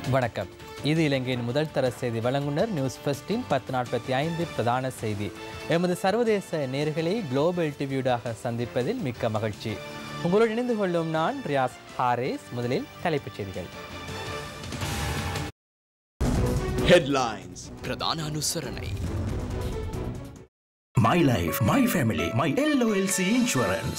வணக்கம் இது இலங்கையின் முதல் தர செய்தி வழங்குனர் நியூஸ் ஃபர்ஸ்டின் பத்து நாற்பத்தி ஐந்து பிரதான செய்தி எமது சர்வதேச நேர்களை குளோபல் டிவியூடாக சந்திப்பதில் மிக்க மகிழ்ச்சி உங்களோடு இணைந்து கொள்ளும் நான் ரியாஸ் ஹாரேஸ் முதலில் தலைப்புச் செய்திகள் Headlines. பிரதான அனுசரணை My life, my family, my LOLC insurance.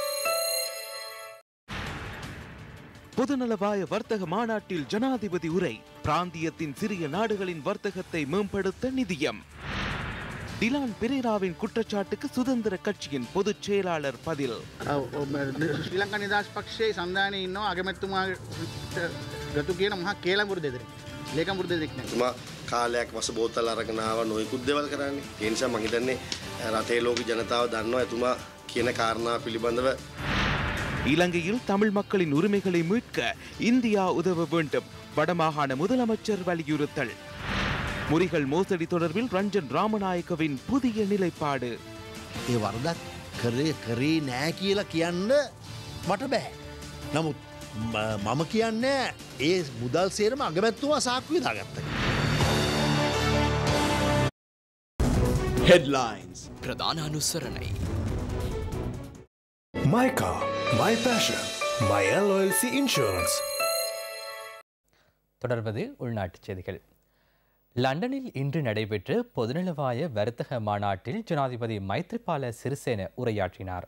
பொதுநலவாய வர்த்தக மாநாட்டில் ஜனாதிபதி உரை பிராந்தியத்தின் சிறிய நாடுகளின் வர்த்தகத்தை மேம்படுத்த நிதியம் டிலான் பெரேராவின் குற்றச்சாட்டுக்கு சுதந்திர கட்சியின் பொதுச் செயலாளர் பதில் ශ්‍රී ලංකා නිදහස් පක්ෂයේ සන්ධානය ඉන්නවා අගමැත්තුමා ගතු කියන මහා කේලමුරු දෙදර ලේකමුරු දෙදෙක් නෑ තුමා කාලයක් වස බෝතල් අරගෙනාව නොයකුත් දෙවල් කරන්නේ ඒනිසා මහිතන්නේ රටේ ලෝක ජනතාව දන්නවා ඇතුමා කියන කාරණා පිළිබඳව இலங்கையில் தமிழ் மக்களின் உரிமைகளை மீட்க இந்தியா உதவ வேண்டும் வடமாகாண முதலமைச்சர் வலியுறுத்தல் முறிகள் மோசடி தொடர்பில் ரஞ்சன் ராமநாயக்கவின் புதிய நிலைப்பாடு ඒ වරදක් කරේ කරේ නෑ කියලා කියන්න මට බෑ. නමුත් ම- මම කියන්නේ ඒ මුදල් සේරම අගමැත්තුවා සාක්වී දාගත්ත. Headlines. பிரதான அனுசரணை My car, my passion, my LOLC insurance. தொடர்வது உள்நாட்டுச் செய்திகள் லண்டனில் இன்று நடைபெற்ற பொதுநலவாய வர்த்தக மாநாட்டில் ஜனாதிபதி மைத்ரிபால சிறிசேன உரையாற்றினார்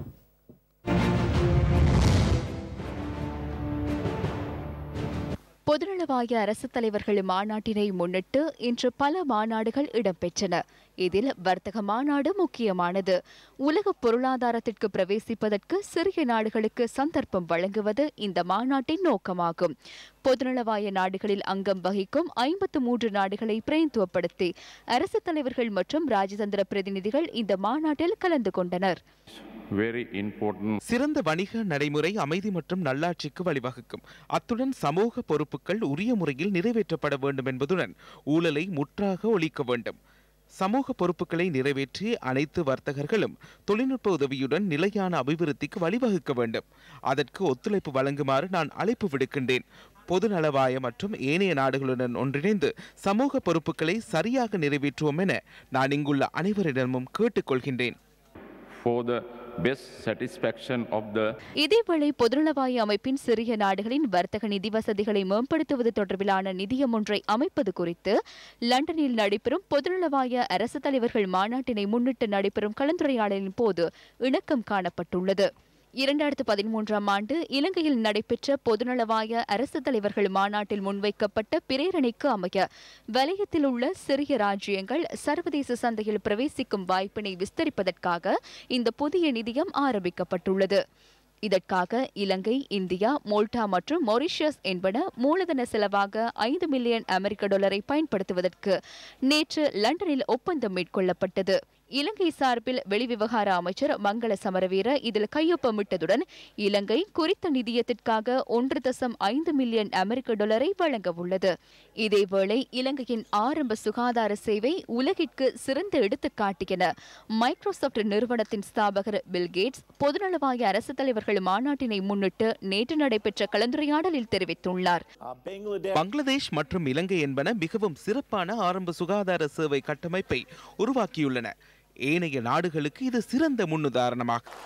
பொதுநலவாய அரசுத் தலைவர்கள் மாநாட்டினை முன்னிட்டு இன்று பல மாநாடுகள் இடம்பெற்றன இதில் வர்த்தக மாநாடு முக்கியமானது உலக பொருளாதாரத்திற்கு பிரவேசிப்பதற்கு சிறிய நாடுகளுக்கு சந்தர்ப்பம் வழங்குவது இந்த மாநாட்டின் நோக்கமாகும் பொதுநலவாய நாடுகளில் அங்கம் வகிக்கும் ஐம்பத்து மூன்று நாடுகளை பிரதித்துவப்படுத்தி அரசுத் தலைவர்கள் மற்றும் ராஜதந்திர பிரதிநிதிகள் இந்த மாநாட்டில் கலந்து கொண்டனர் very important சிறந்த வணிக நடைமுறை அமைதி மற்றும் நல்லாட்சிக்கு வழிவகுக்கும் அத்துடன் சமூக பொறுப்புகள் உரிய முறையில் நிறைவேற்றப்பட வேண்டும் என்பதுடன் ஊழலை முற்றாக ஒழிக்க வேண்டும் சமூக பொறுப்புகளை நிறைவேற்றி அனைத்து வர்த்தகர்களும் தொழில்நுட்ப உதவியுடன் நிலையான அபிவிருத்திக்கு வழிவகுக்க வேண்டும் அதற்கு ஒத்துழைப்பு வழங்குமாறு நான் அழைப்பு விடுக்கின்றேன் பொதுநலவாய மற்றும் ஏனைய நாடுகளுடன் ஒன்றிணைந்து சமூக பொறுப்புகளை சரியாக நிறைவேற்றுவோம் என நான் இங்குள்ள அனைவரிடமும் கேட்டுக்கொள்கின்றேன் for the best satisfaction of the இதேவேளை பொதுநலவாய அமைப்பின் சிறிய நாடுகளின் வர்த்தக நிதி வசதிகளை மேம்படுத்துவது தொடர்பிலான நிதியம் ஒன்றை அமைப்பது குறித்து லண்டனில் நடைபெறும் பொதுநலவாய அரசு தலைவர்கள் மாநாட்டினை முன்னிட்டு நடைபெறும் கலந்துரையாடலின் போது இணக்கம் காணப்பட்டுள்ளது இரண்டாயிரத்து பதிமூன்றாம் ஆண்டு இலங்கையில் நடைபெற்ற பொதுநலவாய அரசு தலைவர்கள் மாநாட்டில் முன்வைக்கப்பட்ட பிரேரணைக்கு அமைய வலயத்தில் உள்ள சிறிய ராஜ்யங்கள் சர்வதேச சந்தையில் பிரவேசிக்கும் வாய்ப்பினை விஸ்தரிப்பதற்காக இந்த புதிய நிதியம் ஆரம்பிக்கப்பட்டுள்ளது இதற்காக இலங்கை இந்தியா மோல்டா மற்றும் மொரிஷியஸ் என்பன மூலதன செலவாக ஐந்து மில்லியன் அமெரிக்க டாலரை பயன்படுத்துவதற்கு நேற்று லண்டனில் ஒப்பந்தம் மேற்கொள்ளப்பட்டது இலங்கை சார்பில் வெளிவிவகார அமைச்சர் மங்கள சமரவீர இதில் கையொப்பமிட்டதுடன் இலங்கை குறித்த நிதியத்திற்காக ஒன்று தசம் ஐந்து மில்லியன் அமெரிக்க டாலரை வழங்க உள்ளது இதேவேளை இலங்கையின் ஆரம்ப சுகாதார சேவை உலகிற்கு சிறந்த எடுத்துக்காட்டு என மைக்ரோசாப்ட் நிறுவனத்தின் ஸ்தாபகர் பில் கேட்ஸ் பொதுநலவாய அரசு தலைவர்கள் மாநாட்டினை முன்னிட்டு நேற்று நடைபெற்ற கலந்துரையாடலில் தெரிவித்துள்ளார் பங்களாதேஷ் மற்றும் இலங்கை என்பன மிகவும் சிறப்பான ஆரம்ப சுகாதார சேவை கட்டமைப்பை உருவாக்கியுள்ளன ஏனைய நாடுகளுக்கு இது சிறந்த முன்னுதாரணமாகும்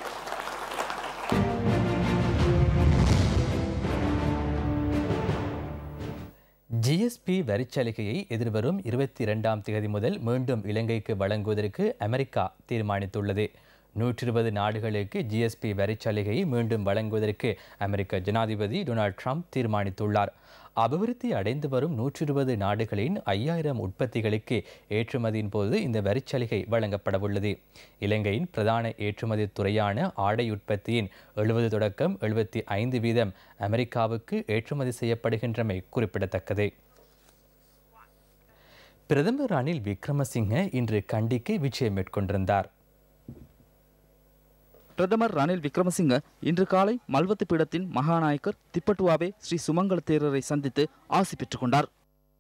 ஜிஎஸ்பி வரிச்சலுகையை எதிர்வரும் இருபத்தி இரண்டாம் தேதி முதல் மீண்டும் இலங்கைக்கு வழங்குவதற்கு அமெரிக்கா தீர்மானித்துள்ளது நூற்றி இருபது நாடுகளுக்கு ஜிஎஸ்பி வரிச்சலுகையை மீண்டும் வழங்குவதற்கு அமெரிக்க ஜனாதிபதி டொனால்ட் ட்ரம்ப் தீர்மானித்துள்ளார் அபிவிருத்தி அடைந்து வரும் நூற்றி இருபது நாடுகளின் ஐயாயிரம் உற்பத்திகளுக்கு ஏற்றுமதியின் போது இந்த வரிச்சலுகை வழங்கப்படவுள்ளது இலங்கையின் பிரதான ஏற்றுமதி துறையான ஆடை உற்பத்தியின் எழுபது தொடக்கம் எழுபத்தி ஐந்து வீதம் அமெரிக்காவுக்கு ஏற்றுமதி செய்யப்படுகின்றமை குறிப்பிடத்தக்கது பிரதமர் ரணில் விக்ரமசிங்க இன்று கண்டிக்கு விஜயம் மேற்கொண்டிருந்தார் பிரதமர் ரணில் விக்ரமசிங்க இன்று காலை மல்வத்து பீடத்தின் மகாநாயக்கர் திப்பட்டுவாவே ஸ்ரீ சுமங்கல தேரரை சந்தித்து ஆசி பெற்றுக் கொண்டார்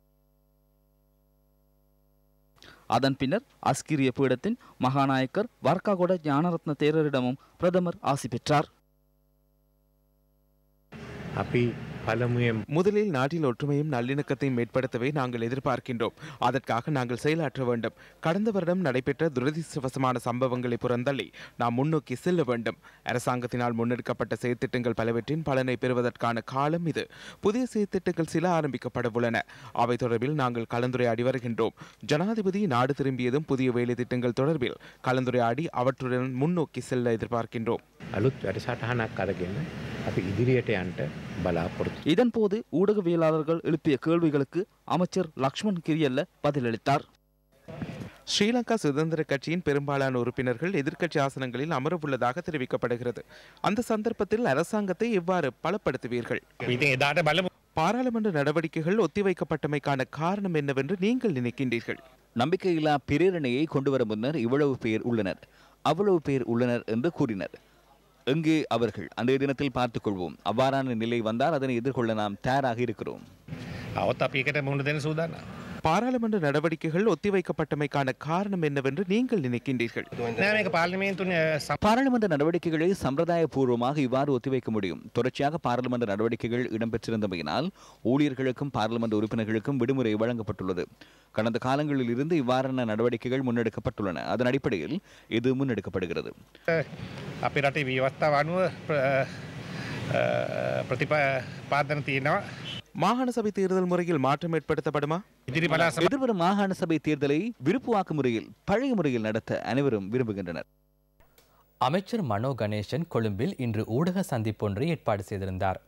அதன் பின்னர் அஸ்கிரிய பீடத்தின் மகாநாயக்கர் வர்க்காகொட ஞானரத்ன தேரரிடமும் பிரதமர் ஆசி பெற்றார் අපි පළමුුවෙන් முதலில் நாட்டில் ஒற்றுமையும் நல்லிணக்கத்தையும் ஏற்படுத்தவே நாங்கள் எதிர்பார்க்கின்றோம் அதற்காக நாங்கள் செயலாற்ற வேண்டும் கடந்த வருடம் நடைபெற்ற துரதிருஷ்டவசமான சம்பவங்களை புறந்தள்ளி நாம் முன்னோக்கி செல்ல வேண்டும் அரசாங்கத்தினால் முன்னெடுக்கப்பட்ட செயற்திட்டங்கள் பலவற்றின் பலனை பெறுவதற்கான காலம் இது புதிய செயற்திட்டங்கள் சில ஆரம்பிக்கப்பட உள்ளன அவை தொடர்பில் நாங்கள் கலந்துரையாடி வருகின்றோம் ஜனாதிபதி நாடு திரும்பியதும் புதிய வேலை திட்டங்கள் தொடர்பில் கலந்துரையாடி அவற்றுடன் முன்னோக்கி செல்ல எதிர்பார்க்கின்றோம் අලුත් වැඩසටහනක් අරගෙන අපි ඉදිරියට යන්ට බලාපොරොත්තු. இதன்போது ஊடகவியலாளர்கள் எழுப்பிய கேள்விகளுக்கு அமைச்சர் லக்ஷ்மண் கிரியல்ல பதிலளித்தார் ஸ்ரீலங்கா சுதந்திர கட்சியின் பெரும்பாலான உறுப்பினர்கள் எதிர்க்கட்சி ஆசனங்களில் அமரவுள்ளதாக தெரிவிக்கப்படுகிறது அந்த சந்தர்ப்பத்தில் அரசாங்கத்தை எவ்வாறு பலப்படுத்துவீர்கள் ඉතින් එදාට බලමු பாராளுமன்ற நடவடிக்கைகள் ஒத்திவைக்கப்பட்டமைக்கான காரணம் என்னவென்று நீங்கள் நினைக்கின்றீர்கள் நம்பிக்கையில்லா பிரேரணையை கொண்டுவர முன்னர் இவ்வளவு பேர் உள்ளனர் அவ்வளவு பேர் உள்ளனர் என்று கூறினர் எங்கே அவர்கள் அன்றைய தினத்தில் பார்த்துக் கொள்வோம் அவ்வாறான நிலை வந்தால் அதனை எதிர்கொள்ள நாம் தயாராக இருக்கிறோம் අවත් අපි එකට මුහුණ දෙන සූදානම්. பாராளுமன்ற நடவடிக்கைகள் ஒத்திவைக்கப்பட்டமைக்கான காரணம் என்னவென்று நீங்கள் நினைக்கின்றீர்கள் නෑ මේක පාර්ලිමේන්තුන பாராளுமன்ற நடவடிக்கைகளை சம்பிரதாயபூர்வமாக இவ்வாறு ஒத்திவைக்க முடியும் தொடர்ச்சியாக பாராளுமன்ற நடவடிக்கைகள் இடம்பெற்றிருந்தமையினால் ஊழியர்களுக்கும் பாராளுமன்ற உறுப்பினர்களுக்கும் விடுமுறை வழங்கப்பட்டுள்ளது கடந்த காலங்களில் இருந்து இவ்வாறான நடவடிக்கைகள் முன்னெடுக்கப்பட்டுள்ளன அதன் அடிப்படையில் இது முன்னெடுக்கப்படுகிறது අපි රටේ ව්‍යවස්ථාව අනුව ප්‍රතිපාදන තියෙනවා மாகாண சபை தேர்தல் முறையில் மாற்றம் ஏற்படுத்தப்படுமா ඉදිරි පලා எதிர்வரும் மாகாண சபை தேர்தலை விருப்புவாக்கு முறையில் பழைய முறையில் நடத்த அனைவரும் விரும்புகின்றனர் அமைச்சர் மனோ கணேசன் கொழும்பில் இன்று ஊடக சந்திப்பொன்றை ஏற்பாடு செய்திருந்தார்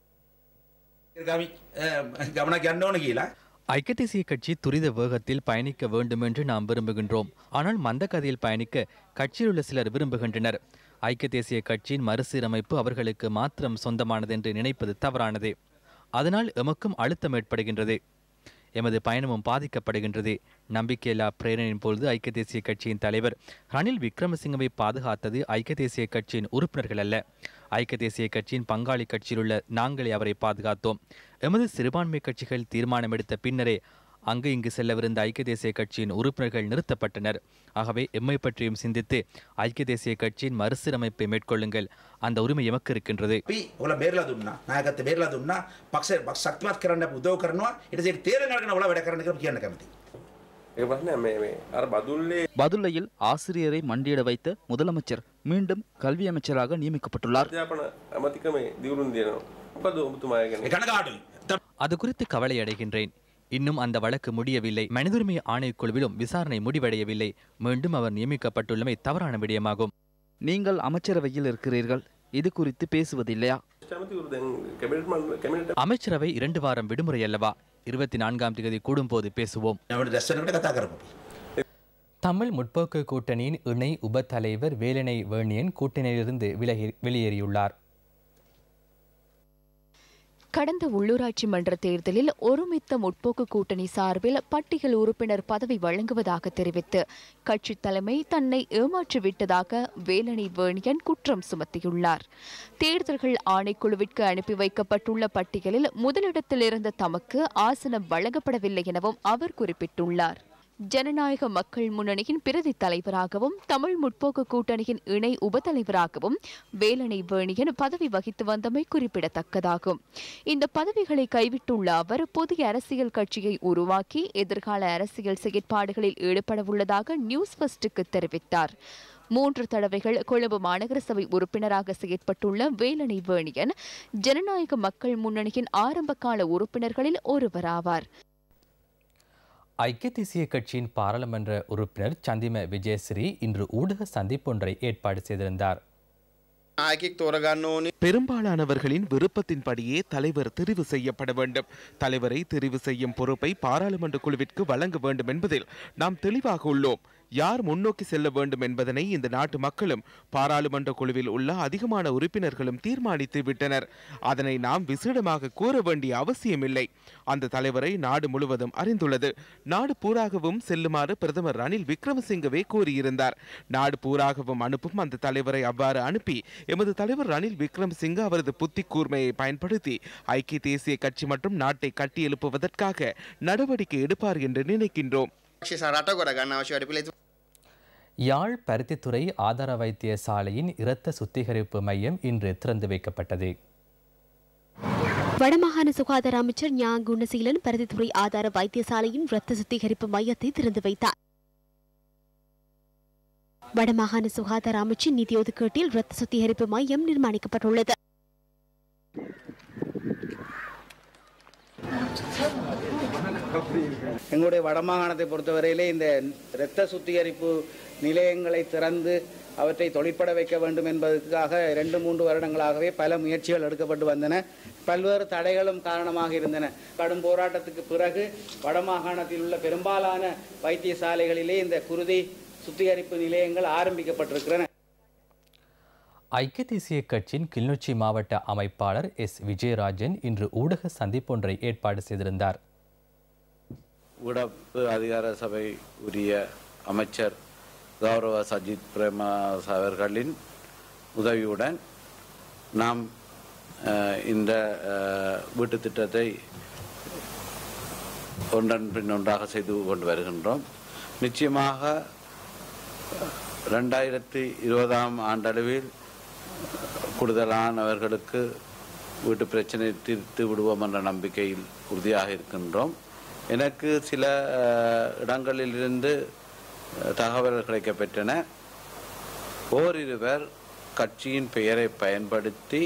ගමනක් යන්න ඕන කියලා ஐக்கிய தேசிய கட்சி துரித வேகத்தில் பயணிக்க வேண்டும் என்று நாம் விரும்புகின்றோம் ஆனால் மந்தகதியில் பயணிக்க கட்சியில் உள்ள சிலர் விரும்புகின்றனர் ஐக்கிய தேசிய கட்சியின் மறுசீரமைப்பு அவர்களுக்கு மாத்திரம் சொந்தமானது என்று நினைப்பது தவறானது அதனால் எமக்கும் அழுத்தம் ஏற்படுகின்றது எமது பயணமும் பாதிக்கப்படுகின்றது நம்பிக்கையில்லா பிரேரணியின் பொழுது ஐக்கிய தேசிய கட்சியின் தலைவர் ரணில் விக்ரமசிங்கவை பாதுகாத்தது ஐக்கிய தேசிய கட்சியின் உறுப்பினர்கள் அல்ல ஐக்கிய தேசிய கட்சியின் பங்காளி கட்சியில் உள்ள நாங்களே அவரை பாதுகாத்தோம் எமது சிறுபான்மை கட்சிகள் தீர்மானம் எடுத்த பின்னரே அங்கு இங்கு செல்லவிருந்த ஐக்கிய தேசிய கட்சியின் உறுப்பினர்கள் நிறுத்தப்பட்டனர் ஆகவே எம்மை பற்றியும் சிந்தித்து ஐக்கிய தேசிய கட்சியின் மறுசீரமைப்பை மேற்கொள்ளுங்கள் அந்த உரிமை எமக்கு இருக்கின்றது අපි ඔල බේරලා දුන්නා නායකත්ව බේරලා දුන්නා පක්ෂ පක්ෂ ශක්තිමත් කරන්න අපි උදව් කරනවා ඊට පස්සේ ඒක තේරුම් අරගෙන ඔල වැඩ කරන්න කියලා කියන්න කැමතියි ඒ ප්‍රශ්නය මේ මේ අර බදුල්ලේ பதுளையில் ஆசிரியரை மண்டியிட வைத்த முதலமைச்சர் மீண்டும் கல்வி அமைச்சராக நியமிக்கப்பட்டுள்ளார் අධ්‍යාපන ඇමතිකමේ දියුණුන් දියනවා මොකද ඔබතුමාය ගැන කනගාටුයි அது குறித்து கவலை அடைகின்றேன் இன்னும் அந்த வழக்கு முடியவில்லை மனிதுரிமை ஆணைக்குழுவிலும் விசாரணை முடிவடையவில்லை மீண்டும் அவர் நியமிக்கப்பட்டுள்ளமை தவறான விடயமாகும் நீங்கள் அமைச்சரவையில் இருக்கிறீர்கள் இது குறித்து பேசுவதில்லையா ඇමතිවරු දැන් කැබිනට් කැමිනට அமைச்சரவை இரண்டு வாரம் விடுமுறை அல்லவா இருபத்தி நான்காம் தேதி கூடும்போது பேசுவோம் නවට දැස්සනකට කතා කරපු தமிழ் முற்போக்கு கூட்டணியின் இணை உப தலைவர் வேலனை வேணியன் கூட்டணியிலிருந்து விலகி வெளியேறியுள்ளார் கடந்த உள்ளூராட்சி மன்ற தேர்தலில் ஒருமித்த முற்போக்கு கூட்டணி சார்பில் பட்டியல் உறுப்பினர் பதவி வழங்குவதாக தெரிவித்து கட்சி தலைமை தன்னை ஏமாற்றிவிட்டதாக வேலணை வேணியன் குற்றம் சுமத்தியுள்ளார் தேர்தல்கள் ஆணைக்குழுவிற்கு அனுப்பி வைக்கப்பட்டுள்ள பட்டியலில் முதலிடத்தில் இருந்த தமக்கு ஆசனம் வழங்கப்படவில்லை எனவும் அவர் குறிப்பிட்டுள்ளார் ஜனநாயக மக்கள் முன்னணியின் பிரதி தலைவராகவும் தமிழ் முற்போக்கு கூட்டணியின் இணை உபதலைவராகவும் வேலனை வேணியன் பதவி வகித்து வந்தமை குறிப்பிடத்தக்கதாகும் இந்த பதவிகளை கைவிட்டுள்ள அவர் புதிய அரசியல் கட்சியை உருவாக்கி எதிர்கால அரசியல் செயற்பாடுகளில் ஈடுபடவுள்ளதாக நியூஸ் ஃபர்ஸ்டுக்கு தெரிவித்தார் மூன்று தடவைகள் கொழும்பு மாநகர சபை உறுப்பினராக செயற்பட்டுள்ள வேலனை வேணியன் ஜனநாயக மக்கள் முன்னணியின் ஆரம்பகால உறுப்பினர்களில் ஒருவராவார் ஐக்கிய தேசிய கட்சியின் பாராளுமன்ற உறுப்பினர் சந்திம விஜயஸ்ரீ இன்று ஊடக சந்திப்பொன்றை ஏற்பாடு செய்திருந்தார் ආයකෙක් තෝරගන්න ඕනේ பெரும்பாலானவர்களின் விருப்பத்தின்படியே தலைவர் தெரிவு செய்யப்பட வேண்டும் தலைவரை தெரிவு செய்யும் பொறுப்பை பாராளுமன்ற குழுவிற்கு வழங்க வேண்டும் என்பதில் நாம் தெளிவாக உள்ளோம் யார் முன்னோக்கி செல்ல வேண்டும் என்பதனை இந்த நாட்டு மக்களும் பாராளுமன்ற குழுவில் உள்ள அதிகமான உறுப்பினர்களும் தீர்மானித்து விட்டனர் அதனை நாம் விசேடமாக கூற வேண்டிய அவசியமில்லை அந்த தலைவரை நாடு முழுவதும் அறிந்துள்ளது நாடு பூராகவும் செல்லுமாறு பிரதமர் ரணில் விக்ரமசிங்கவே கூறியிருந்தார் நாடு பூராகவும் அனுப்பும் அந்த தலைவரை அவ்வாறு அனுப்பி எமது தலைவர் ரணில் விக்ரமசிங்க அவரது புத்தி கூர்மையை பயன்படுத்தி ஐக்கிய தேசிய கட்சி மற்றும் நாட்டை கட்டியெழுப்புவதற்காக நடவடிக்கை எடுப்பார் என்று நினைக்கின்றோம் ක්ෂ සරට ගොඩ ගන්න අවශ්‍ය වැඩ පිළිතු யாழ் பருத்தித்துறை ஆதார வைத்தியசாலையின் இரத்த சுத்திகரிப்பு மையம் இன்று திறந்து வைக்கப்பட்டது வடமாகாண சுகாதார அமைச்சர் ஞா குணசீலன் பருத்தித்துறை ஆதார வைத்தியசாலையின் இரத்த சுத்திகரிப்பு மையத்தை திறந்து வைத்தார் வடமாகாண சுகாதார அமைச்சின் நிதி ஒதுக்கீட்டில் இரத்த சுத்திகரிப்பு மையம் நிர்மாணிக்கப்பட்டுள்ளது எங்களுடைய வடமாகாணத்தை பொறுத்தவரையிலே இந்த இரத்த சுத்திகரிப்பு நிலையங்களை திறந்து அவற்றை தொழிற்பட வைக்க வேண்டும் என்பதற்காக இரண்டு மூன்று வருடங்களாகவே பல முயற்சிகள் எடுக்கப்பட்டு வந்தன பல்வேறு தடைகளும் காரணமாக இருந்தன கடும் போராட்டத்துக்கு பிறகு வடமாகாணத்தில் உள்ள பெரும்பாலான வைத்தியசாலைகளிலே இந்த குருதி சுத்திகரிப்பு நிலையங்கள் ஆரம்பிக்கப்பட்டிருக்கின்றன ஐக்கிய தேசிய கட்சியின் கிளிநொச்சி மாவட்ட அமைப்பாளர் எஸ் விஜயராஜன் இன்று ஊடக சந்திப்பொன்றை ஏற்பாடு செய்திருந்தார் ஊடக அதிகார சபை உரிய அமைச்சர் கௌரவ சஜித் பிரேமதாஸ் அவர்களின் உதவியுடன் நாம் அஹ், இந்த அஹ், வீட்டுத் திட்டத்தை ஒன்றன் பின் ஒன்றாக செய்து கொண்டு வருகின்றோம் நிச்சயமாக ரெண்டாயிரத்தி இருபதாம் ஆண்டளவில் கூடுதலானவர்களுக்கு வீட்டு பிரச்சனை தீர்த்து விடுவோம் என்ற நம்பிக்கையில் உறுதியாக இருக்கின்றோம் எனக்கு சில அஹ், இடங்களிலிருந்து அஹ், தகவல்கள் கிடைக்கப்பெற்றன ஓரிருவர் கட்சியின் பெயரை பயன்படுத்தி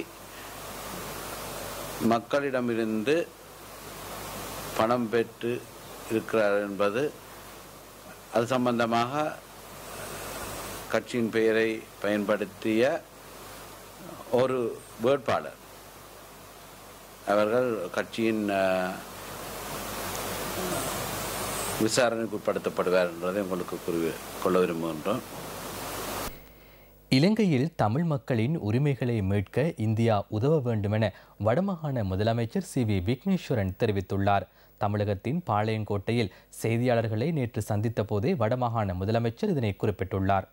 மக்களிடமிருந்து பணம் பெற்று இருக்கிறார் என்பது அது சம்பந்தமாக கட்சியின் பெயரை பயன்படுத்திய ஒரு வேட்பாளர் அவர்கள் கட்சியின் அஹ், விசாரணைக்கு உட்படுத்தப்படுவார் என்றதை உங்களுக்கு கூறி கொள்ள விரும்புகின்றோம் இலங்கையில் தமிழ் மக்களின் உரிமைகளை மீட்க இந்தியா உதவ வேண்டுமென வடமாகாண முதலமைச்சர் சி வி விக்னேஸ்வரன் தெரிவித்துள்ளார் தமிழகத்தின் பாளையங்கோட்டையில் செய்தியாளர்களை நேற்று சந்தித்த போதே வடமாகாண முதலமைச்சர் இதனை குறிப்பிட்டுள்ளார்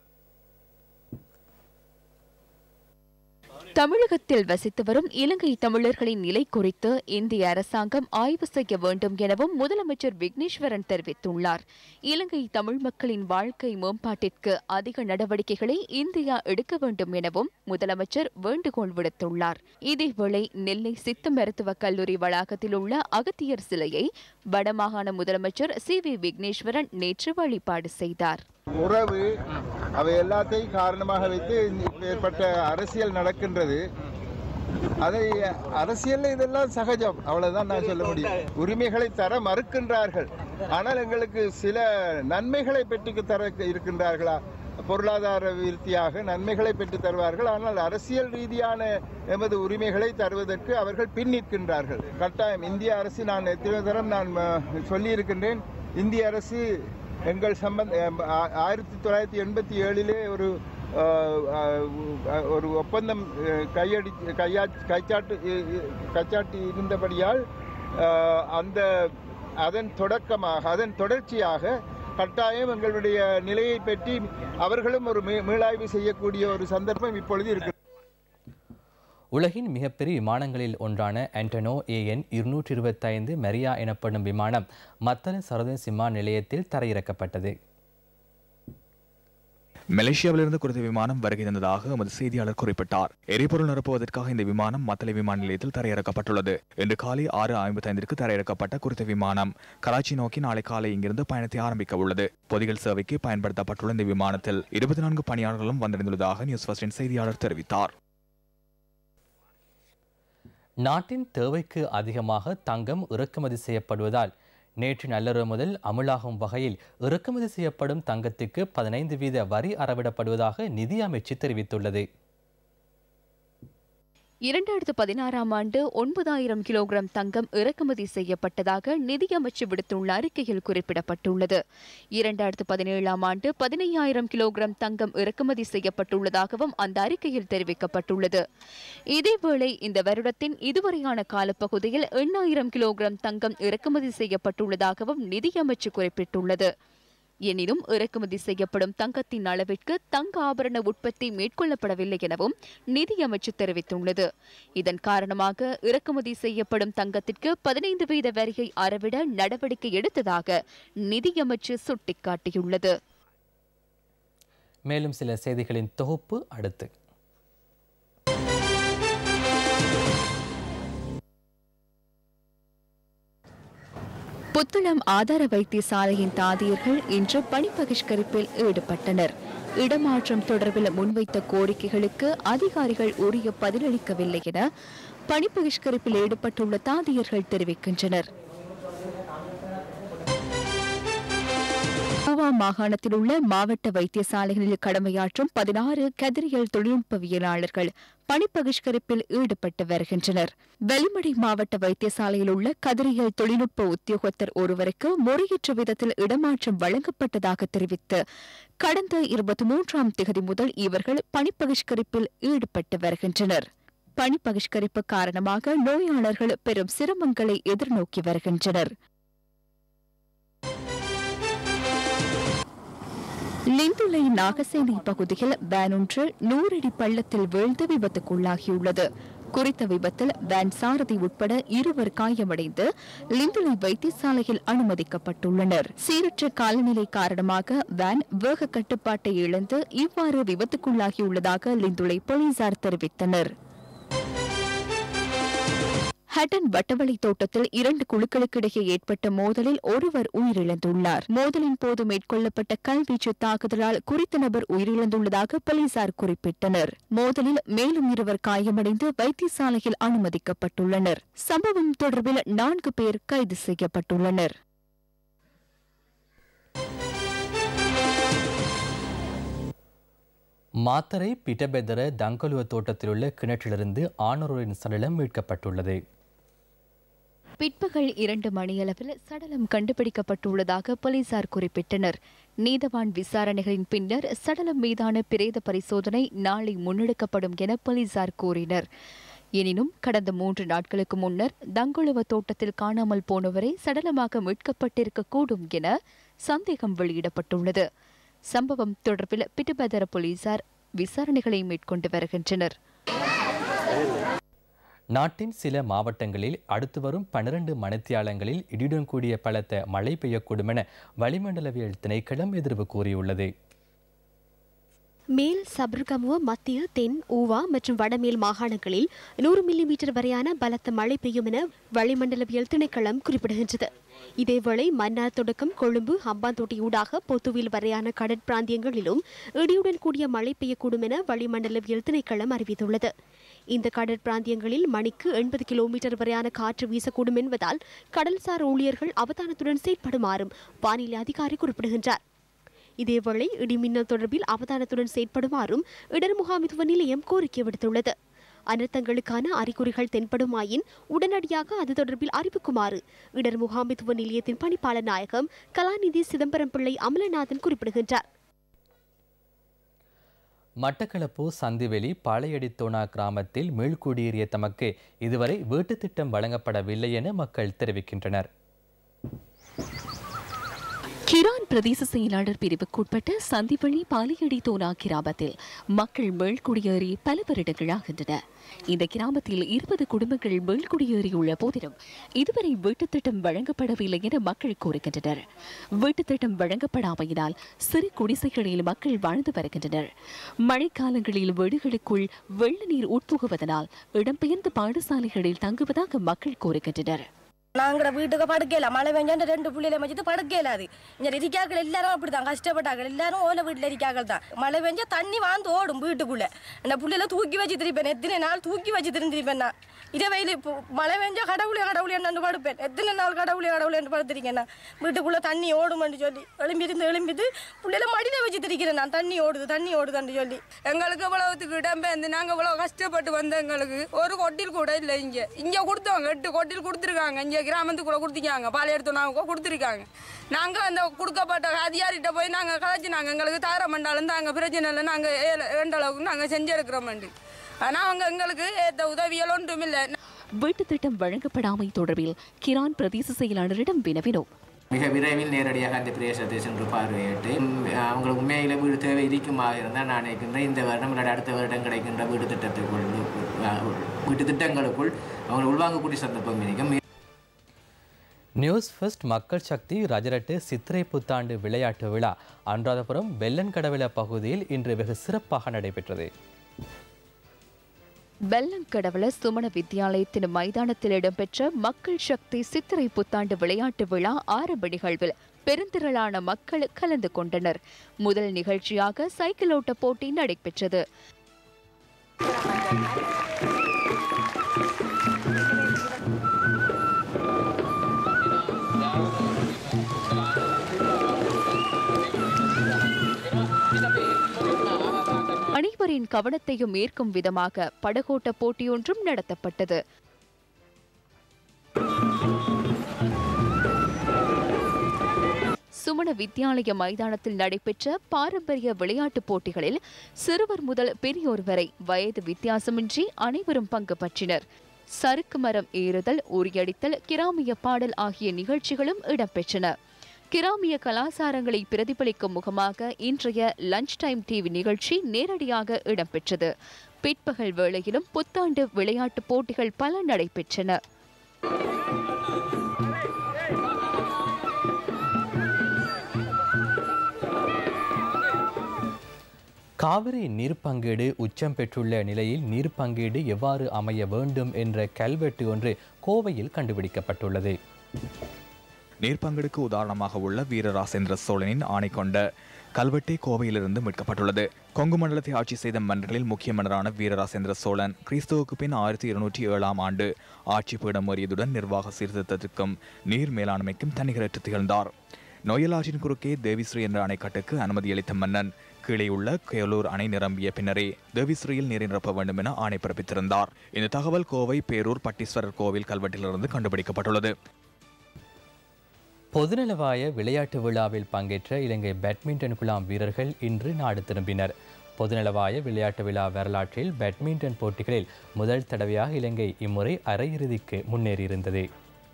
தமிழகத்தில் வசித்து வரும் இலங்கை தமிழர்களின் நிலை குறித்து இந்திய அரசாங்கம் ஆய்வு செய்ய வேண்டும் எனவும் முதலமைச்சர் விக்னேஸ்வரன் தெரிவித்துள்ளார் இலங்கை தமிழ் மக்களின் வாழ்க்கை மேம்பாட்டிற்கு அதிக நடவடிக்கைகளை இந்தியா எடுக்க வேண்டும் எனவும் முதலமைச்சர் வேண்டுகோள் விடுத்துள்ளார் இதேவேளை நெல்லை சித்த மருத்துவக் கல்லூரி வளாகத்தில் உள்ள அகத்தியர் சிலையை வடமாகாண முதலமைச்சர் சி வி விக்னேஸ்வரன் நேற்று வழிபாடு செய்தார் உறவு அவை எல்லாத்தையும் காரணமாக வைத்து இப்ப ஏற்பட்ட அரசியல் நடக்கின்றது அதை அரசியல்ல இதெல்லாம் சகஜம் அவ்வளவுதான் நான் சொல்ல முடியும் உரிமைகளை தர மறுக்கின்றார்கள் ஆனால் எங்களுக்கு சில நன்மைகளை பெற்று தர இருக்கின்றார்களா பொருளாதார விருத்தியாக நன்மைகளை பெற்று தருவார்கள் ஆனால் அரசியல் ரீதியான எமது உரிமைகளை தருவதற்கு அவர்கள் பின் நிற்கின்றார்கள் கட்டாயம் இந்திய அரசு நான் எத்தனை தரம் நான் சொல்லியிருக்கின்றேன் இந்திய அரசு எங்கள் சம்பந்த ஆ- ஆயிரத்தி தொள்ளாயிரத்தி எண்பத்தி ஏழிலே ஒரு அஹ், அஹ், ஒரு ஒப்பந்தம் அஹ், கையடி கையா கைச்சாட்டு இ- இ- கைச்சாட்டி இருந்தபடியால் அஹ், அந்த அதன் தொடக்கமாக அதன் தொடர்ச்சியாக கட்டாயம் எங்களுடைய நிலையை பற்றி அவர்களும் ஒரு மீ- மீளாய்வு செய்யக்கூடிய ஒரு சந்தர்ப்பம் இப்பொழுது இருக்கு உலகின் மிகப்பெரிய விமானங்களில் ஒன்றான ஆண்டனோ ஏஎன் இருநூற்றி இருபத்தைந்து மெரியா எனப்படும் விமானம் மத்தள சரதன் விமான நிலையத்தில் தரையிறக்கப்பட்டது மலேசியாவிலிருந்து குறித்த விமானம் வருகை தந்ததாக எமது செய்தியாளர் குறிப்பிட்டார் எரிபொருள் நிரப்புவதற்காக இந்த விமானம் மத்தளை விமான நிலையத்தில் தரையிறக்கப்பட்டுள்ளது இன்று காலை ஆறு ஐம்பத்தைந்திற்கு தரையிறக்கப்பட்ட குறித்த விமானம் கராச்சி நோக்கி நாளை காலை இங்கிருந்து பயணத்தை ஆரம்பிக்க உள்ளது பொதிகள் சேவைக்கு பயன்படுத்தப்பட்டுள்ள இந்த விமானத்தில் இருபத்தி நான்கு பணியாளர்களும் வந்திருந்துள்ளதாக நியூஸ் ஃபர்ஸ்டின் செய்தியாளர் தெரிவித்தார் நாட்டின் தேவைக்கு அதிகமாக தங்கம் இறக்குமதி செய்யப்படுவதால் நேற்று நள்ளிரவு முதல் அமுலாகும் வகையில் இறக்குமதி செய்யப்படும் தங்கத்துக்கு பதினைந்து வீத வரி அறவிடப்படுவதாக நிதி அமைச்சு தெரிவித்துள்ளது இரண்டாயிரத்து பதினாறாம் ஆண்டு ஒன்பதாயிரம் கிலோகிராம் தங்கம் இறக்குமதி செய்யப்பட்டதாக நிதியமைச்சு விடுத்துள்ள அறிக்கையில் குறிப்பிடப்பட்டுள்ளது இரண்டாயிரத்து பதினேழாம் ஆண்டு பதினையாயிரம் கிலோகிராம் தங்கம் இறக்குமதி செய்யப்பட்டுள்ளதாகவும் அந்த அறிக்கையில் தெரிவிக்கப்பட்டுள்ளது இதேவேளை இந்த வருடத்தின் இதுவரையான காலப்பகுதியில் எண்ணாயிரம் கிலோகிராம் தங்கம் இறக்குமதி செய்யப்பட்டுள்ளதாகவும் நிதியமைச்சு குறிப்பிட்டுள்ளது எனினும் இறக்குமதி செய்யப்படும் தங்கத்தின் அளவிற்கு தங்க ஆபரண உற்பத்தி மேற்கொள்ளப்படவில்லை எனவும் நிதியமைச்சு தெரிவித்துள்ளது இதன் காரணமாக இறக்குமதி செய்யப்படும் தங்கத்திற்கு பதினைந்து வீத வரியை அறவிட நடவடிக்கை எடுத்ததாக நிதியமைச்சு சுட்டிக்காட்டியுள்ளது மேலும் சில செய்திகளின் தொகுப்பு அடுத்து புத்தளம் ஆதார வைத்தியசாலையின் தாதியர்கள் இன்று பணி பகிஷ்கரிப்பில் ஈடுபட்டனர் இடமாற்றம் தொடர்பில் முன்வைத்த கோரிக்கைகளுக்கு அதிகாரிகள் உரிய பதிலளிக்கவில்லை என பணி பகிஷ்கரிப்பில் ஈடுபட்டுள்ள தாதியர்கள் தெரிவிக்கின்றனர் கோவா மாகாணத்தில் உள்ள மாவட்ட வைத்தியசாலைகளில் கடமையாற்றும் பதினாறு கதிரியல் தொழில்நுட்பவியலாளர்கள் பணி பகிஷ்கரிப்பில் ஈடுபட்டு வருகின்றனர் வெலிமடை மாவட்ட வைத்தியசாலையில் உள்ள கதிரியல் தொழில்நுட்ப உத்தியோகத்தர் ஒருவருக்கு முறையற்ற விதத்தில் இடமாற்றம் வழங்கப்பட்டதாக தெரிவித்து கடந்த இருபத்தி மூன்றாம் திகதி முதல் இவர்கள் பணி பகிஷ்கரிப்பில் ஈடுபட்டு வருகின்றனர் பணி பகிஷ்கரிப்பு காரணமாக நோயாளர்கள் பெரும் சிரமங்களை எதிர்நோக்கி வருகின்றனர் லிந்துலை நாகசேனை பகுதியில் வேன் ஒன்று நூறடி பள்ளத்தில் வீழ்ந்து விபத்துக்குள்ளாகியுள்ளது குறித்த விபத்தில் வேன் சாரதி உட்பட இருவர் காயமடைந்து லிந்துலை வைத்தியசாலையில் அனுமதிக்கப்பட்டுள்ளனர் சீரற்ற காலநிலை காரணமாக வேன் வேக கட்டுப்பாட்டை இழந்து இவ்வாறு விபத்துக்குள்ளாகியுள்ளதாக லிந்துலை போலீசார் தெரிவித்தனர் ஹட்டன் வட்டவளை தோட்டத்தில் இரண்டு குழுக்களுக்கிடையே ஏற்பட்ட மோதலில் ஒருவர் உயிரிழந்துள்ளார் மோதலின் போது மேற்கொள்ளப்பட்ட கல்வீச்சு தாக்குதலால் குறித்த நபர் உயிரிழந்துள்ளதாக போலீசார் குறிப்பிட்டனர் மோதலில் மேலும் இருவர் காயமடைந்து வைத்தியசாலையில் அனுமதிக்கப்பட்டுள்ளனர் சம்பவம் தொடர்பில் நான்கு பேர் கைது செய்யப்பட்டுள்ளனர் மாத்தரை பிட்டபெதர தங்கலுவ தோட்டத்தில் உள்ள கிணற்றிலிருந்து ஆணொருவரின் சடலம் மீட்கப்பட்டுள்ளது பிற்பகல் இரண்டு மணியளவில் சடலம் கண்டுபிடிக்கப்பட்டுள்ளதாக போலீசார் குறிப்பிட்டனர் நீதவான் விசாரணைகளின் பின்னர் சடலம் மீதான பிரேத பரிசோதனை நாளை முன்னெடுக்கப்படும் என போலீசார் கூறினர் எனினும் கடந்த மூன்று நாட்களுக்கு முன்னர் தங்குழுவ தோட்டத்தில் காணாமல் போனவரை சடலமாக மீட்கப்பட்டிருக்கக்கூடும் என சந்தேகம் வெளியிடப்பட்டுள்ளது சம்பவம் தொடர்பில் பிட்டுபதர போலீசார் விசாரணைகளை மேற்கொண்டு வருகின்றனர் நாட்டின் சில மாவட்டங்களில் அடுத்து வரும் பன்னிரண்டு மணித்தியாலங்களில் இடியுடன் கூடிய பலத்த மழை பெய்யக்கூடும் என வளிமண்டலவியல் திணைக்களம் எதிர்வு கூறியுள்ளது மேல் சபர்கமுவ மத்திய தென் ஊவா மற்றும் வடமேல் மாகாணங்களில் நூறு மில்லிமீட்டர் வரையான பலத்த மழை பெய்யும் என வளிமண்டலவியல் திணைக்களம் குறிப்பிடுகின்றது இதேவேளை மன்னார் தொடக்கம் கொழும்பு ஹம்பாந்தோட்டை ஊடாக பொத்துவில் வரையான கடற்பிராந்தியங்களிலும் இடியுடன் கூடிய மழை பெய்யக்கூடும் என வளிமண்டலவியல் திணைக்களம் அறிவித்துள்ளது இந்த கடற்பிராந்தியங்களில் மணிக்கு எண்பது கிலோமீட்டர் வரையான காற்று வீசக்கூடும் என்பதால் கடல்சார் ஊழியர்கள் அவதானத்துடன் செயற்படுமாறும் வானிலை அதிகாரி குறிப்பிடுகின்றார் இதேவேளை இடிமின்னல் தொடர்பில் அவதானத்துடன் செயற்படுமாறும் இடர் முகாமித்துவ நிலையம் கோரிக்கை விடுத்துள்ளது அனர்த்தங்களுக்கான அறிகுறிகள் தென்படுமாயின் உடனடியாக அது தொடர்பில் அறிவிக்குமாறு இடர் முகாமித்துவ நிலையத்தின் பணிப்பாளர் நாயகம் கலாநிதி சிதம்பரம் பிள்ளை அமலநாதன் குறிப்பிடுகின்றார் மட்டக்களப்பு சந்திவெளி பாளையடித்தோனா கிராமத்தில் மீள்குடியேறிய தமக்கு இதுவரை வீட்டுத் திட்டம் வழங்கப்படவில்லை என மக்கள் தெரிவிக்கின்றனர் கிரான் பிரதேச செயலாளர் பிரிவுக்குட்பட்ட சந்திவழி பாலியடி தோனா கிராமத்தில் மக்கள் மேல்குடியேறி பல வருடங்களாகின்றன இந்த கிராமத்தில் இருபது குடும்பங்கள் மேல்குடியேறியுள்ள போதிலும் இதுவரை வீட்டுத் திட்டம் வழங்கப்படவில்லை என மக்கள் கூறுகின்றனர் வீட்டுத் திட்டம் வழங்கப்படாமையினால் சிறு குடிசைகளில் மக்கள் வாழ்ந்து வருகின்றனர் மழைக்காலங்களில் வீடுகளுக்குள் வெள்ள நீர் உட்புகுவதனால் இடம்பெயர்ந்த பாடசாலைகளில் தங்குவதாக மக்கள் கூறுகின்றனர் நாங்கள வீட்டுக்கு படுக்கல மழை பெஞ்சாண்டு ரெண்டு புள்ளையில வச்சுட்டு படுக்கல அது இங்க இருக்காக்கள் எல்லாரும் அப்படிதான் கஷ்டப்பட்டாங்க எல்லாரும் ஓலை வீட்டுல இருக்காக்கள் தான் மழை பெஞ்சா தண்ணி வாந்து ஓடும் வீட்டுக்குள்ள அந்த புள்ளையில தூக்கி வச்சு திருப்பேன் எத்தனை நாள் தூக்கி வச்சு திருந்திருப்பேன் நான் இதே வெயில் இப்போ மழை பெஞ்சா கடவுளே கடவுளே நான் படுப்பேன் எத்தனை நாள் கடவுளே கடவுளே படுத்திருக்கேன் நான் வீட்டுக்குள்ள தண்ணி ஓடுமென்னு சொல்லி எழும்பிருந்து எழும்பிட்டு புள்ளையில மடியில வச்சு திரிக்கிறேன் நான் தண்ணி ஓடுது தண்ணி ஓடுதுன்னு சொல்லி எங்களுக்கு இவ்வளவுத்துக்கு இடம்பெயர்ந்து நாங்கள் இவ்வளோ கஷ்டப்பட்டு வந்த எங்களுக்கு ஒரு கொட்டில் கூட இல்லை இங்கே இங்கே கொடுத்தவங்க எட்டு கொட்டில் கொடுத்துருக்காங்க இங்கே கிராமத்துக்குள்ள கொடுத்துருக்காங்க பாலையெடுத்தோனாவுக்கு கொடுத்துருக்காங்க நாங்கள் அந்த கொடுக்கப்பட்ட அதிகாரிகிட்ட போய் நாங்கள் கதைச்சினாங்க எங்களுக்கு தார மண்டாலும் தாங்க பிரச்சனை இல்லை நாங்கள் ஏண்ட அளவுக்கு நாங்கள் செஞ்சிருக்கிறோம் ஆனால் அவங்க எங்களுக்கு ஏற்ற உதவிகள் ஒன்றும் இல்லை வீட்டுத் திட்டம் வழங்கப்படாமை தொடர்பில் கிரான் பிரதேச செயலாளரிடம் வினவினோம் மிக விரைவில் நேரடியாக அந்த பிரதேசத்தை சென்று பார்வையிட்டு உம், அவங்களுக்கு உண்மையில வீடு தேவை இருக்குமாக இருந்தால் நான் நினைக்கின்றேன் இந்த வருடம் இல்லாட்டி அடுத்த வருடம் கிடைக்கின்ற வீடு திட்டத்துக்குள் அஹ், வீட்டு திட்டங்களுக்குள் அவங்க உள்வாங்கக்கூடிய சந்தர்ப்பம் இருக்கும் நியூஸ் ஃபர்ஸ்ட் மக்கள் சக்தி ரஜரட்டு சித்திரை புத்தாண்டு விளையாட்டு விழா அனுராதபுரம் வெள்ளன்கடவில பகுதியில் இன்று வெகு சிறப்பாக நடைபெற்றது வெள்ளங்கடவள சுமண வித்தியாலயத்தின் மைதானத்தில் இடம்பெற்ற மக்கள் சக்தி சித்திரை புத்தாண்டு விளையாட்டு விழா ஆரம்ப நிகழ்வில் பெருந்திரளான மக்கள் கலந்து கொண்டனர் முதல் நிகழ்ச்சியாக சைக்கிள் ஓட்ட போட்டி நடைபெற்றது அனைவரின் கவனத்தையும் ஈர்க்கும் விதமாக படகோட்ட போட்டியொன்றும் நடத்தப்பட்டது சுமண வித்யாலய மைதானத்தில் நடைபெற்ற பாரம்பரிய விளையாட்டுப் போட்டிகளில் சிறுவர் முதல் பெரியோர் வரை வயது வித்தியாசமின்றி அனைவரும் பங்கு பற்றினர் சறுக்கு மரம் ஏறுதல் உரியடித்தல் கிராமிய பாடல் ஆகிய நிகழ்ச்சிகளும் இடம்பெற்றன கிராமிய கலாசாரங்களை பிரதிபலிக்கும் முகமாக இன்றைய லஞ்ச் டைம் டிவி நிகழ்ச்சி நேரடியாக இடம்பெற்றது பிற்பகல் வேளையிலும் புத்தாண்டு விளையாட்டுப் போட்டிகள் பல நடைபெற்றன காவிரி நீர் பங்கீடு உச்சம் பெற்றுள்ள நிலையில் நீர் பங்கீடு எவ்வாறு அமைய வேண்டும் என்ற கல்வெட்டு ஒன்று கோவையில் கண்டுபிடிக்கப்பட்டுள்ளது நீர்ப்பங்கெடுக்கு உதாரணமாக உள்ள வீரராசேந்திர சோழனின் ஆணை கொண்ட கல்வெட்டே கோவையிலிருந்து மீட்கப்பட்டுள்ளது கொங்கு மண்டலத்தை ஆட்சி செய்த மன்னர்களில் முக்கிய மன்னரான வீரராசேந்திர சோழன் கிறிஸ்துவுக்கு பின் ஆயிரத்தி இருநூற்றி ஏழாம் ஆண்டு ஆட்சி பீடம் ஏறியதுடன் நிர்வாக சீர்திருத்தத்திற்கும் நீர் மேலாண்மைக்கும் தனிகரற்று திகழ்ந்தார் நொயலாற்றின் குறுக்கே தேவிஸ்ரீ என்ற அணைக்கட்டுக்கு அனுமதி அளித்த மன்னன் கீழே உள்ள கேலூர் அணை நிரம்பிய பின்னரே தேவிஸ்ரீயில் நீரை நிரப்ப வேண்டும் என ஆணை பிறப்பித்திருந்தார் இந்த தகவல் கோவை பேரூர் பட்டீஸ்வரர் கோவில் கல்வெட்டிலிருந்து கண்டுபிடிக்கப்பட்டுள்ளது பொதுநலவாய விளையாட்டு விழாவில் பங்கேற்ற இலங்கை பேட்மிண்டன் குழாம் வீரர்கள் இன்று நாடு திரும்பினர் பொதுநலவாய விளையாட்டு விழா வரலாற்றில் பேட்மிண்டன் போட்டிகளில் முதல் தடவையாக இலங்கை இம்முறை அரையிறுதிக்கு முன்னேறியிருந்தது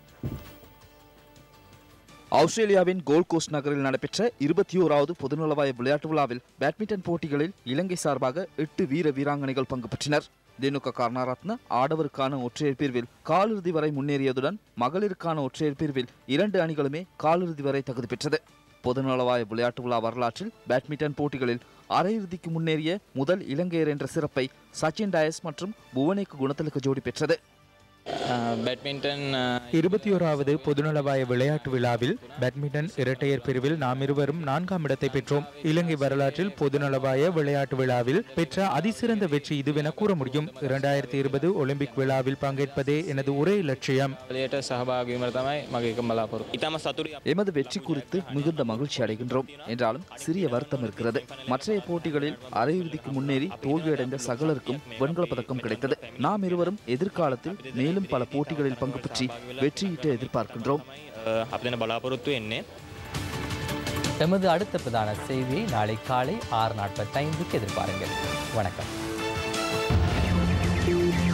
ஆஸ்திரேலியாவின் கோல்ட் கோஸ்ட் நகரில் நடைபெற்ற இருபத்தி ஓராவது பொதுநலவாய விளையாட்டு விழாவில் பேட்மிண்டன் போட்டிகளில் இலங்கை சார்பாக எட்டு வீர வீராங்கனைகள் பங்கு பெற்றனர் தினுக கர்ணாரத்ன ஆடவருக்கான ஒற்றையர் பிரிவில் காலிறுதி வரை முன்னேறியதுடன் மகளிருக்கான ஒற்றையர் பிரிவில் இரண்டு அணிகளுமே காலிறுதி வரை தகுதி பெற்றது பொதுநலவாய விளையாட்டு விழா வரலாற்றில் பேட்மிண்டன் போட்டிகளில் அரையிறுதிக்கு முன்னேறிய முதல் இலங்கையர் என்ற சிறப்பை சச்சின் டயஸ் மற்றும் புவனேக்கு குணத்திலுக்கு ஜோடி பெற்றது பேட்மிண்டன் இருபத்தி ஓராவது பொதுநலவாய விளையாட்டு விழாவில் பேட்மிண்டன் இரட்டையர் பிரிவில் நாம் இருவரும் நான்காம் இடத்தை பெற்றோம் இலங்கை வரலாற்றில் பொதுநலவாய விளையாட்டு விழாவில் பெற்ற அதிசிறந்த வெற்றி இதுவென கூற முடியும் இரண்டாயிரத்தி இருபது ஒலிம்பிக் விழாவில் பங்கேற்பதே எனது ஒரே லட்சியம் எமது வெற்றி குறித்து மிகுந்த மகிழ்ச்சி அடைகின்றோம் என்றாலும் சிறிய வருத்தம் இருக்கிறது மற்றைய போட்டிகளில் அரையிறுதிக்கு முன்னேறி தோல்வியடைந்த சகலருக்கும் வெண்கலப் பதக்கம் கிடைத்தது நாம் இருவரும் எதிர்காலத்தில் மேலும் பல போட்டிகளில் பங்கு பற்றி வெற்றியிட்டு எதிர்பார்க்கின்றோம் எமது அடுத்த பிரதான செய்தியை நாளை காலை ஆறு நாற்பத்தைந்துக்கு எதிர்பாருங்கள் வணக்கம்